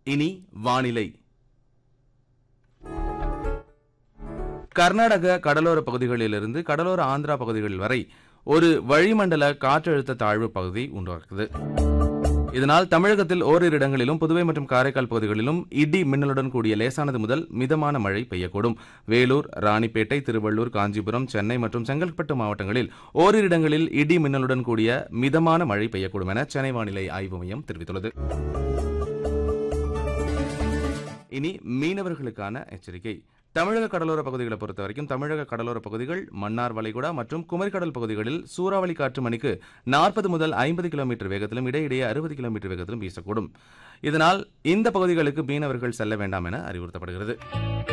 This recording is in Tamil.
இனி வானிலை கர்நாடக கடலோர பகுதிகளிலிருந்து கடலோர ஆந்திரா பகுதிகள் வரை ஒரு வளிமண்டல காற்றழுத்த தாழ்வு பகுதி உண்டாக்குது இதனால் தமிழகத்தில் ஓரிரு இடங்களிலும் புதுவை மற்றும் காரைக்கால் பகுதிகளிலும் இடி மின்னலுடன் கூடிய லேசானது முதல் மிதமான மழை பெய்யக்கூடும் வேலூர் ராணிப்பேட்டை திருவள்ளூர் காஞ்சிபுரம் சென்னை மற்றும் செங்கல்பட்டு மாவட்டங்களில் ஓரிரு இடங்களில் இடி மின்னலுடன் கூடிய மிதமான மழை பெய்யக்கூடும் என சென்னை வானிலை ஆய்வு மையம் தெரிவித்துள்ளது இனி மீனவர்களுக்கான எச்சரிக்கை தமிழக கடலோர பகுதிகளை பொறுத்த வரைக்கும் தமிழக கடலோர பகுதிகள் மன்னார் வளைகுடா மற்றும் குமரிக்கடல் பகுதிகளில் சூறாவளி காற்று மணிக்கு நாற்பது முதல் ஐம்பது கிலோமீட்டர் வேகத்திலும் இடையிடையே அறுபது கிலோமீட்டர் வேகத்திலும் வீசக்கூடும் இதனால் இந்த பகுதிகளுக்கு மீனவர்கள் செல்ல வேண்டாம் என அறிவுறுத்தப்படுகிறது